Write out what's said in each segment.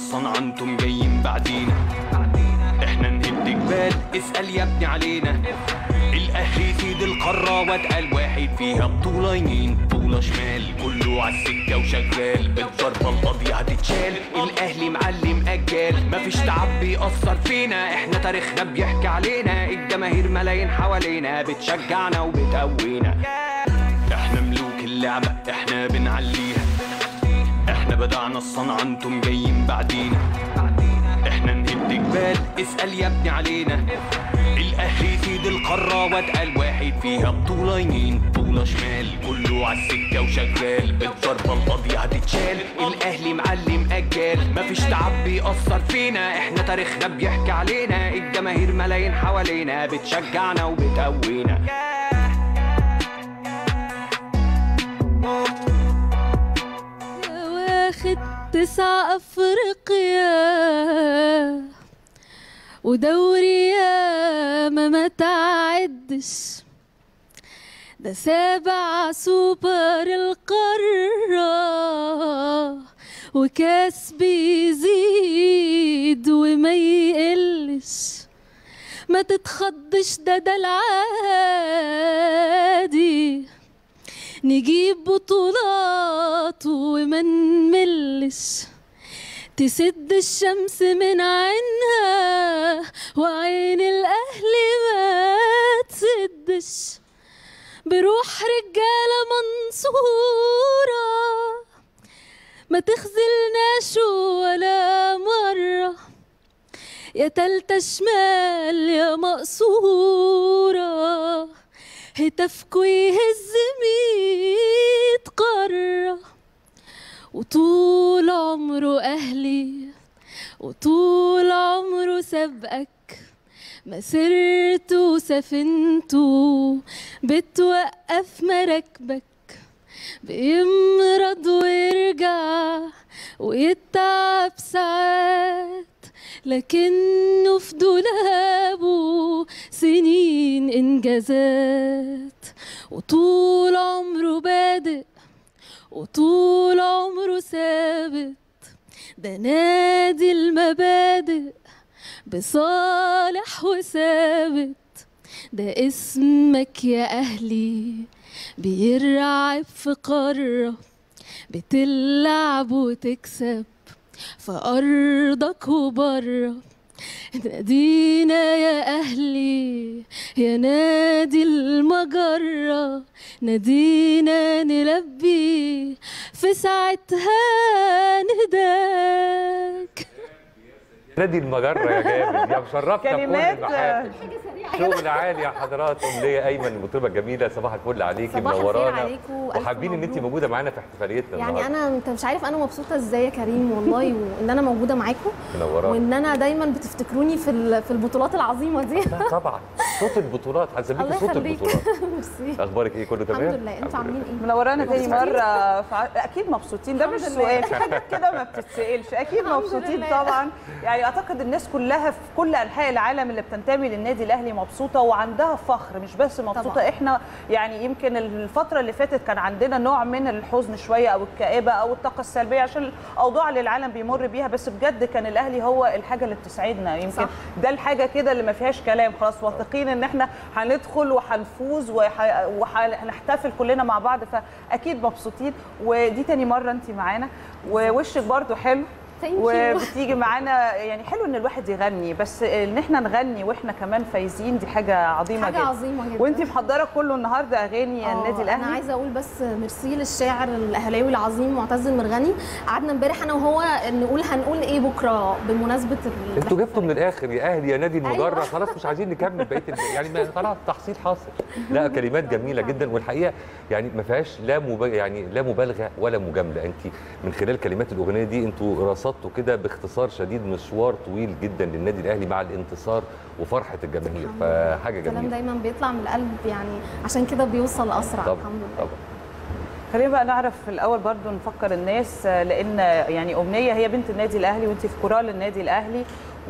الصنعة انتم جايين بعدينا احنا نهد جبال اسأل يا ابني علينا الاهلي سيد القارة واتقل واحد فيها بطولة يمين بطولة شمال كله عالسكة وشغال بالضربة القاضية هتتشال الاهلي معلم اجال مفيش تعب بيأثر فينا احنا تاريخنا بيحكي علينا الجماهير ملايين حوالينا بتشجعنا وبتقوينا احنا ملوك اللعبة احنا بنعليها احنا بدعنا الصنعة انتم جايين بعدينا احنا نهد جبال اسأل يا ابني علينا الاهلي سيد القارة واتقل واحد فيها بطولة يمين بطولة شمال كله عالسكة وشغال بالضربة القاضية هتتشال الاهلي معلم اجال مفيش تعب بيأثر فينا احنا تاريخنا بيحكي علينا الجماهير ملايين حوالينا بتشجعنا وبتقوينا يا واخد تسع افريقيا ودوري يا ما ما تعدش ده سابع سوبر القارة وكاس بيزيد وما يقلش ما تتخضش ده ده العادي نجيب بطولات وما نملش تسد الشمس من عينها وعين الأهل ما تسدش بروح رجالة منصورة ما تخذلناش ولا مرة يا تالتة شمال يا مقصورة هتافكوا يهز ميت قارة وطول عمره أهلي وطول عمره سبقك مسيرته وسفينته بتوقف مراكبك بيمرض ويرجع ويتعب ساعات لكنه في دولابه سنين انجازات وطول عمره بادئ وطول عمره ثابت ده نادي المبادئ بصالح وثابت ده اسمك يا أهلي بيرعب في قارة بتلعب وتكسب في أرضك وبره نادينا يا أهلي يا نادي المجرة نادينا نلبي في ساعتها نداك نادي المجرة يا جامد يا مشرفنا بكل كلمات المحافل شغل عالي يا حضرات أمنية أيمن المطربة الجميلة صباح الفل عليكي صباح الخير منورانا عليكم، ألف وحابين ان انت مبروك. موجودة معانا في احتفاليتنا يعني النهارده انا انت مش عارف انا مبسوطه ازاي يا كريم والله وان انا موجوده معاكم منورانا وان انا دايما بتفتكروني في ال- في البطولات العظيمه دي لا طبعا صوت البطولات هنسميكي الله صوت يخليك البطولات ميرسي اخبارك ايه كله تمام الحمد لله انتوا عاملين ايه منورانا تاني مبسوطين؟ مره فع... اكيد مبسوطين ده مش الحمد لله. سؤال في حاجات كده ما بتتسالش اكيد الحمد مبسوطين لله. طبعا يعني اعتقد الناس كلها في كل انحاء العالم اللي بتنتمي للنادي الاهلي مبسوطه وعندها فخر مش بس مبسوطه طبعاً. احنا يعني يمكن الفتره اللي فاتت كان عندنا نوع من الحزن شويه او الكآبه او الطاقه السلبيه عشان الاوضاع اللي العالم بيمر بيها بس بجد كان الاهلي هو الحاجه اللي بتسعدنا يمكن صح. ده الحاجه كده اللي ما فيهاش كلام خلاص واثقين ان احنا هندخل وهنفوز وح- وهنحتفل كلنا مع بعض فاكيد مبسوطين ودي تاني مره انت معانا ووشك برضو حلو Thank you. وبتيجي معانا يعني حلو ان الواحد يغني بس ان احنا نغني واحنا كمان فايزين دي حاجه عظيمه حاجه جدا عظيمه جدا وانت محضره كله النهارده اغاني آه، النادي الاهلي انا عايزه اقول بس ميرسي للشاعر الاهلاوي العظيم معتز المرغني قعدنا امبارح انا وهو نقول هنقول ايه بكره بمناسبه ال- انتوا جبتوا من الاخر يا اهلي يا نادي المجره أيوة. خلاص مش عايزين نكمل بقيه الب- يعني ما خلاص تحصيل حاصل لا كلمات جميله جدا والحقيقه يعني ما فيهاش لا مب... يعني لا مبالغه ولا مجامله انت من خلال كلمات الاغنيه دي انتوا رصدتوا كده باختصار شديد مشوار طويل جدا للنادي الاهلي مع الانتصار وفرحه الجماهير الحمد لله. فحاجه الكلام جميله دايما بيطلع من القلب يعني عشان كده بيوصل اسرع طبعا الحمد لله طبعا خلينا بقى نعرف في الاول برضو نفكر الناس آه، لان يعني امنيه هي بنت النادي الاهلي وانت في كورال النادي الاهلي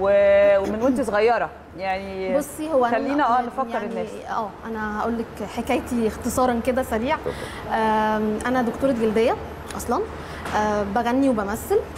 و- ومن وانت صغيره يعني بصي هو أنا- خلينا اه يعني- نفكر يعني الناس اه انا هقول لك حكايتي اختصارا كده سريع آم، انا دكتوره جلديه اصلا آه، بغني وبمثل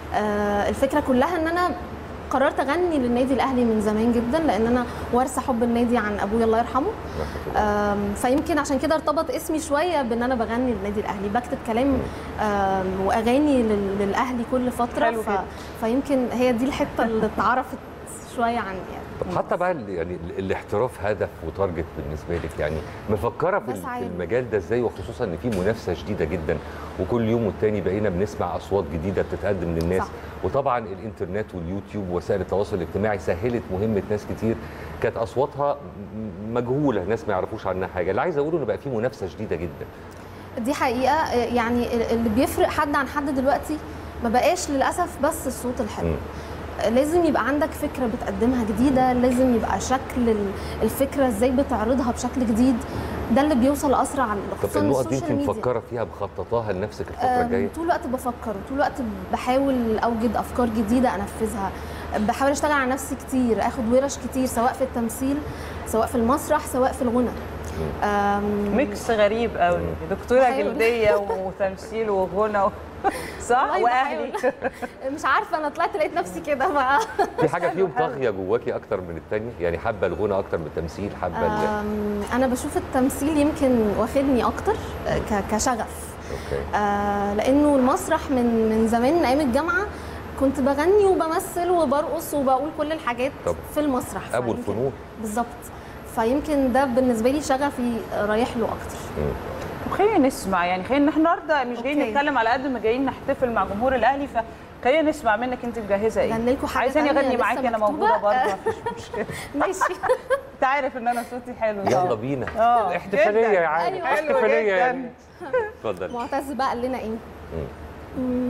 آه، الفكره كلها ان انا قررت اغني للنادي الاهلي من زمان جدا لان انا وارثه حب النادي عن ابويا الله يرحمه آم، فيمكن عشان كده ارتبط اسمي شويه بان انا بغني للنادي الاهلي بكتب كلام آم، واغاني لل- للاهلي كل فتره حلو ف... جدا. فيمكن هي دي الحته اللي اتعرفت شويه عني يعني طب حتى بقى ال- يعني ال- الاحتراف هدف وتارجت بالنسبه لك يعني مفكره في ال- بسعى في له. المجال ده ازاي وخصوصا ان في منافسه شديده جدا وكل يوم والتاني بقينا بنسمع اصوات جديده بتتقدم للناس صح. وطبعا الانترنت واليوتيوب ووسائل التواصل الاجتماعي سهلت مهمه ناس كتير كانت اصواتها م- مجهوله ناس ما يعرفوش عنها حاجه اللي عايز اقوله ان بقى في منافسه شديده جدا دي حقيقه آه، يعني ال- اللي بيفرق حد عن حد دلوقتي ما بقاش للاسف بس الصوت الحلو مم. لازم يبقى عندك فكره بتقدمها جديده لازم يبقى شكل ال- الفكره ازاي بتعرضها بشكل جديد ده اللي بيوصل اسرع طب خصوصا النقط دي انت السوشيال ميديا مفكره فيها مخططاها لنفسك الفتره أم، الجايه طول الوقت بفكر طول الوقت بحاول اوجد افكار جديده انفذها بحاول اشتغل على نفسي كتير اخد ورش كتير سواء في التمثيل سواء في المسرح سواء في الغنى أم، ميكس غريب قوي دكتوره بحاول. جلديه وتمثيل وغنى و... صح والله واهلي بحاول. مش عارفه انا طلعت لقيت نفسي كده بقى في حاجه فيهم حلو. طاغيه جواكي اكتر من التانية يعني حابه الغنى اكتر من التمثيل حابه ال- أم، انا بشوف التمثيل يمكن واخدني اكتر آه، ك- كشغف اوكي آه، لانه المسرح من من زمان من ايام الجامعه كنت بغني وبمثل وبرقص وبقول كل الحاجات طب في المسرح ابو فيمكن- الفنون بالظبط فيمكن ده بالنسبه لي شغفي رايح له اكتر مم. طب خلينا نسمع يعني خلينا احنا النهارده مش جايين أوكي. نتكلم على قد ما جايين نحتفل مع جمهور الاهلي فخلينا نسمع منك انت مجهزه ايه أغني لكم حاجة عايزاني تانية اغني لسه معاكي انا مكتوبة؟ موجوده برضه مفيش مشكله ماشي انت عارف ان انا صوتي حلو يلا طبعاً. بينا آه، احتفاليه جداً. يا عالم أيوة. حلو احتفاليه جداً. يعني اتفضل معتز بقى قال لنا ايه مم.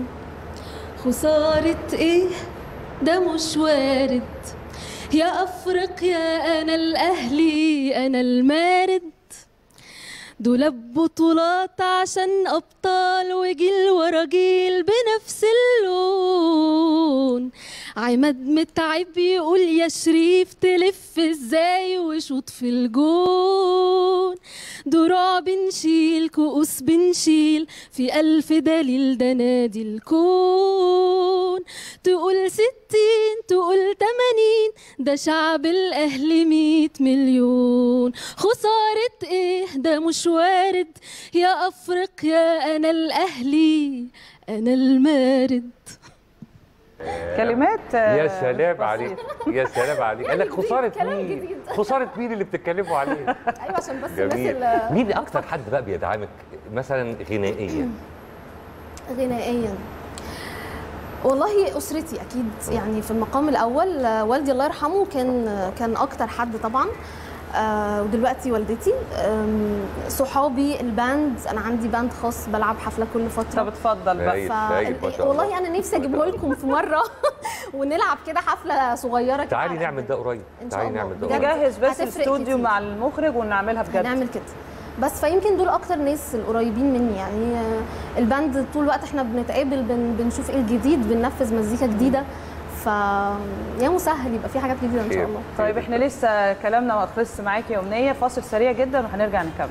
خسارة ايه ده مش وارد يا افريقيا انا الاهلي انا المارد دولاب بطولات عشان ابطال وجيل ورا جيل بنفس اللون عماد متعب يقول يا شريف تلف ازاي وشوط في الجون دروع بنشيل كؤوس بنشيل في ألف دليل ده نادي الكون تقول ستين تقول تمانين ده شعب الأهل ميت مليون خسارة ايه ده مش وارد يا أفريقيا أنا الأهلي أنا المارد كلمات آه، يا سلام بسيطة. عليك يا سلام عليك قال لك جديد، خساره كلام مين جديد. خساره مين اللي بتتكلموا عليه ايوه عشان بس الناس جميل اللي مين اكتر حد بقى بيدعمك مثلا غنائيا غنائيا والله اسرتي اكيد يعني في المقام الاول آه، والدي الله يرحمه كان آه، كان اكتر حد طبعا آه، ودلوقتي والدتي آم، صحابي الباند انا عندي باند خاص بلعب حفله كل فتره طب اتفضل بقى هايل، هايل، ما شاء الله. والله انا نفسي اجيبه لكم في مره ونلعب كده حفله صغيره كده تعالي على نعمل قد- ده قريب إن شاء تعالي الله. نعمل ده بجد. قريب نجهز بس هتفرق الاستوديو كتير. مع المخرج ونعملها بجد هنعمل كده بس فيمكن دول اكتر ناس القريبين مني يعني آه، الباند طول الوقت احنا بنتقابل بن بنشوف ايه الجديد بننفذ مزيكا جديده ف يا مسهل يبقى في حاجات جديده ان شاء خير. الله طيب احنا لسه كلامنا ما خلصش معاكي يا امنيه فاصل سريع جدا وهنرجع نكمل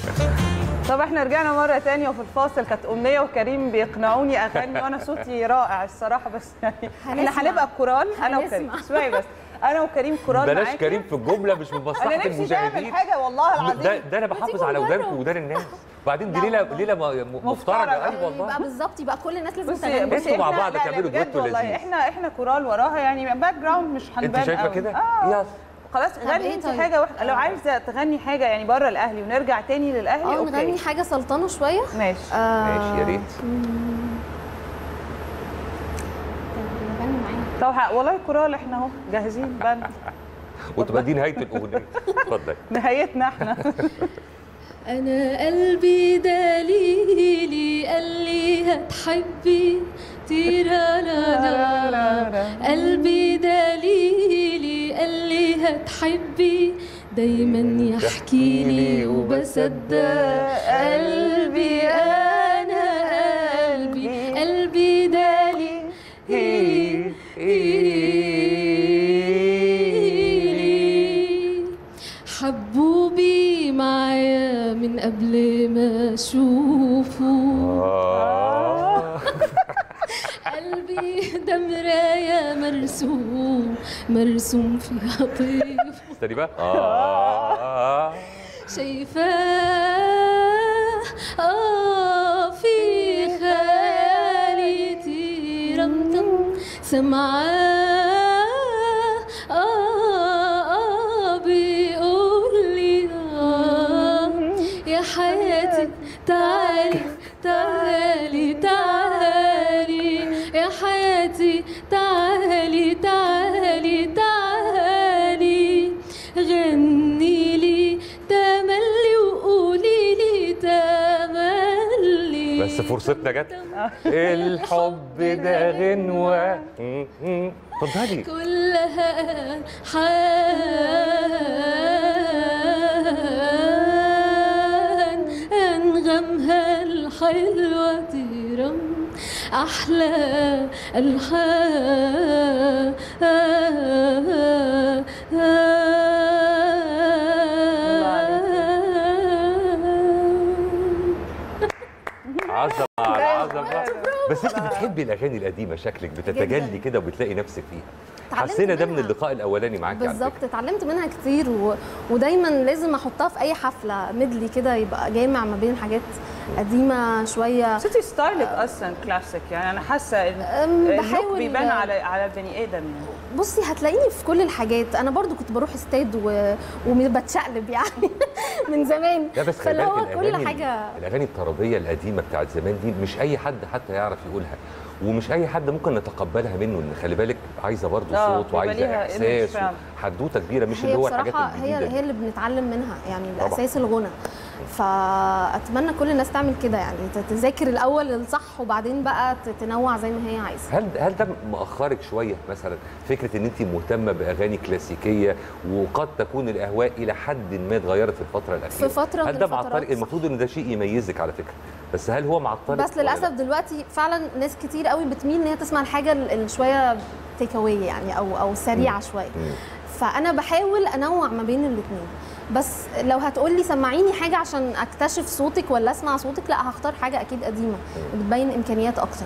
طب احنا رجعنا مره تانية وفي الفاصل كانت امنيه وكريم بيقنعوني اغني وانا صوتي رائع الصراحه بس يعني احنا هنسمع. هنبقى كورال انا وكريم هنسمع. اسمعي بس انا وكريم كورال بلاش معاكي. كريم في الجمله مش من انا مصلحه نفسي تعمل المشاهدين حاجه والله العظيم ده, ده انا بحافظ على نجرب. ودانكم ودان الناس وبعدين دي لا ليله والله. ليله م- م- مفترجه مفترجة. ايوه والله يبقى بالظبط يبقى كل الناس لازم بصي تغني بصي انتوا مع احنا- بعض لا، لا، تعملوا بجد دويتو والله لذيذ. احنا احنا كورال وراها يعني باك جراوند مش هنبان انت شايفه قوي. كده اه يلا خلاص طب غني إيه انت طيب؟ حاجه واحده لو عايزه تغني حاجه يعني بره الاهلي ونرجع تاني للاهلي اه اوكي نغني حاجه سلطانه شويه ماشي آه، ماشي يا ريت طب نغني معاها طب ح- والله كورال احنا اهو جاهزين بند وتبقى دي نهايه الاغنيه اتفضل نهايتنا احنا أنا قلبي دليلي قال لي هتحبي تيرا لا لا قلبي دليلي قال لي هتحبي دايما يحكي لي وبصدق قلبي أنا قلبي قلبي دليلي حبوبي معايا من قبل ما اشوفه آه. قلبي ده مراية مرسوم مرسوم فيها طيف استني بقى آه شايفاه اه في خيالي تيرمتم سمعاه آه آه بيقول لي آه يا حياتي تعالي تعالي تعالي يا حياتي تعالي تعالي تعالي غني لي تملي وقولي لي تملي بس فرصتنا جت الحب ده غنوة م- م. اتفضلي كلها حان أنغمها الحلوة ترم أحلى الحان عظمة على عظمة بس انت بتحبي الاغاني القديمة شكلك بتتجلي جداً. كده وبتلاقي نفسك فيها اتعلمت حسينا ده من منها. اللقاء الاولاني معاكي على بالظبط فكرة. اتعلمت منها كتير و... ودايما لازم احطها في اي حفله ميدلي كده يبقى جامع ما بين حاجات قديمه شويه بس انت ستايلك اصلا كلاسيك يعني انا حاسه ان أم، اللوك بحاول- بيبان على على البني ادم يعني بصي هتلاقيني في كل الحاجات انا برضو كنت بروح استاد و... وبتشقلب يعني من زمان لا بس خلي فاللي بالك هو كل الاغاني حاجه الاغاني الطربيه القديمه بتاعت زمان دي مش اي حد حتى يعرف يقولها ومش اي حد ممكن نتقبلها منه ان خلي بالك عايزه برضه آه، صوت بيبقى وعايزه ليها image احساس فعلا. حدوته كبيره مش هي اللي هو الحاجات بصراحه هي الجديده هي اللي بنتعلم منها يعني طبعاً. الاساس الغنى فاتمنى كل الناس تعمل كده يعني ت- تذاكر الاول الصح وبعدين بقى ت- تنوع زي ما هي عايزه هل هل ده مأخرك شويه مثلا فكره ان انت مهتمه باغاني كلاسيكيه وقد تكون الاهواء الى حد ما اتغيرت في الفتره الاخيره في فترة هل من ده الفترات، معطلك صح. المفروض ان ده شيء يميزك على فكره بس هل هو معطلك بس ولا للاسف لا؟ دلوقتي فعلا ناس كتير قوي بتميل ان هي تسمع الحاجه ال- اللي شويه تيك اواي يعني او او سريعه شويه مم. فانا بحاول انوع ما بين الاثنين بس لو هتقولي سمعيني حاجه عشان اكتشف صوتك ولا اسمع صوتك لا هختار حاجه اكيد قديمه بتبين امكانيات اكتر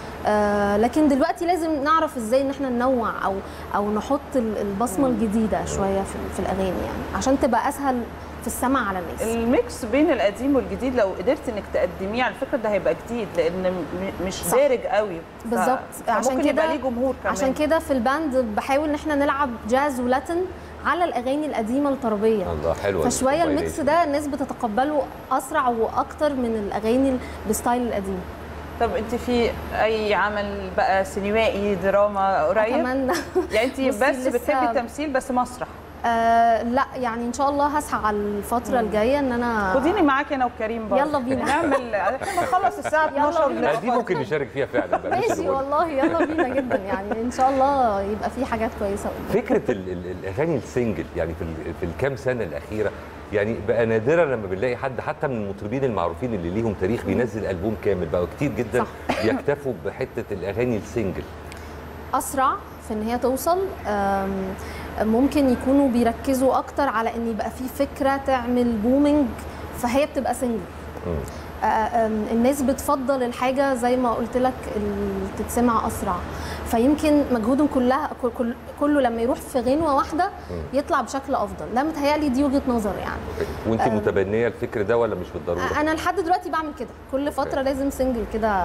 آه لكن دلوقتي لازم نعرف ازاي ان احنا ننوع او او نحط ال- البصمه الجديده شويه في, في الاغاني يعني عشان تبقى اسهل في السمع على الناس الميكس بين القديم والجديد لو قدرت انك تقدميه على فكره ده هيبقى جديد لان م- مش صح. دارج قوي ف- بالظبط. عشان فممكن كده- يبقى ليه جمهور كمان عشان كده في الباند بحاول ان احنا نلعب جاز ولاتن على الاغاني القديمه الطربيه الله حلوه فشويه الcombination. الميكس ده الناس بتتقبله اسرع واكتر من الاغاني بالستايل القديم طب انت في اي عمل بقى سينمائي دراما قريب اتمنى يعني انت بصي بس لسه- بتحبي التمثيل بس مسرح آه لا يعني ان شاء الله هسعى على الفتره الجايه ان انا خديني معاكي انا وكريم برضه يلا بينا. نعمل احنا نخلص الساعه يلا 12 بينا. لا، دي ممكن نشارك فيها فعلا بقى مش ماشي الغنى. والله يلا بينا جدا يعني ان شاء الله يبقى في حاجات كويسه قدام. فكره ال ال الاغاني السنجل يعني في ال- في الكام سنه الاخيره يعني بقى نادرا لما بنلاقي حد حتى من المطربين المعروفين اللي ليهم تاريخ بينزل البوم كامل بقى كتير جدا يكتفوا بحته الاغاني السنجل اسرع في ان هي توصل أم، ممكن يكونوا بيركزوا اكتر على ان يبقى في فكره تعمل بومينج فهي بتبقى سنجل مم. آه، آم، الناس بتفضل الحاجه زي ما قلت لك اللي تتسمع اسرع فيمكن مجهودهم كلها كل- كل كله لما يروح في غنوه واحده يطلع بشكل افضل ده متهيألي دي وجهه نظر يعني وانت متبنيه الفكر ده ولا مش بالضروره؟ انا لحد دلوقتي بعمل كده كل فتره لازم سنجل كده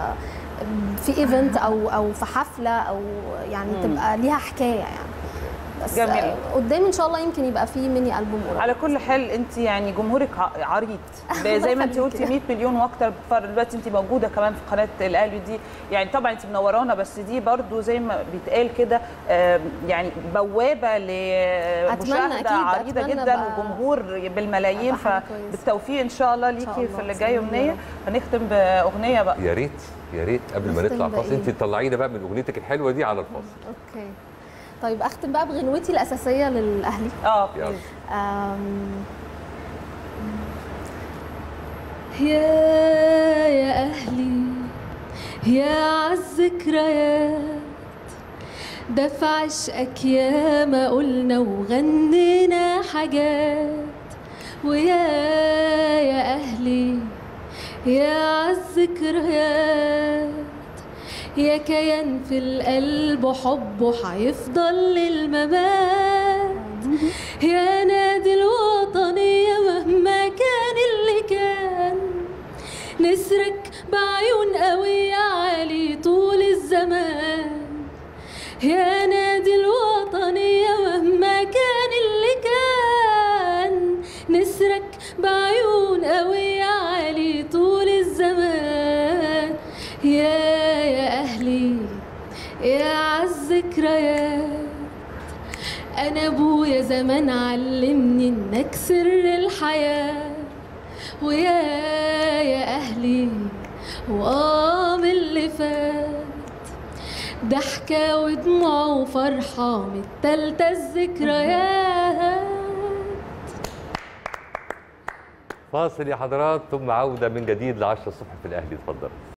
في ايفنت او او في حفله او يعني تبقى ليها حكايه يعني بس جميل. آه، قدام ان شاء الله يمكن يبقى في ميني البوم قريب على كل حال انت يعني جمهورك ع- عريض الله زي ما انت يخليكي. قلتي 100 مليون واكتر بتتفرج دلوقتي انت موجوده كمان في قناه الاهلي دي يعني طبعا انت منورانا بس دي برضو زي ما بيتقال كده آم، يعني بوابه لمشاهده أكيد، عريضه أتمنى جدا أبقى- وجمهور بالملايين أبقى حاجة كويسة. فبالتوفيق ان شاء الله شاء ليكي الله، في اللي بإذن جاي الله. امنيه هنختم باغنيه بقى يا ريت يا ريت قبل ما نختم نطلع فاصل بإيه؟ انت تطلعينا بقى من اغنيتك الحلوه دي على الفاصل اوكي طيب اختم بقى بغنوتي الاساسيه للاهلي اه يلا. بليز. أم، يا يا أهلي يا عالذكريات ده في عشقك يا ما قلنا وغنينا حاجات ويا يا أهلي يا عالذكريات يا كيان في القلب حبه هيفضل للممات يا نادي الوطنية مهما كان اللي كان نسرك بعيون قوية عالي طول الزمان يا نادي الوطنية مهما كان اللي كان نسرك بعيون قوية عالي طول الزمان يا يا أهلي يا عالذكريات أنا أبويا زمان علمني إنك سر الحياة ويا يا أهلي وآه من اللي فات ضحكة ودموع وفرحة متلتة الذكريات فاصل يا حضرات ثم عوده من جديد ل 10 الصبح في الاهلي اتفضل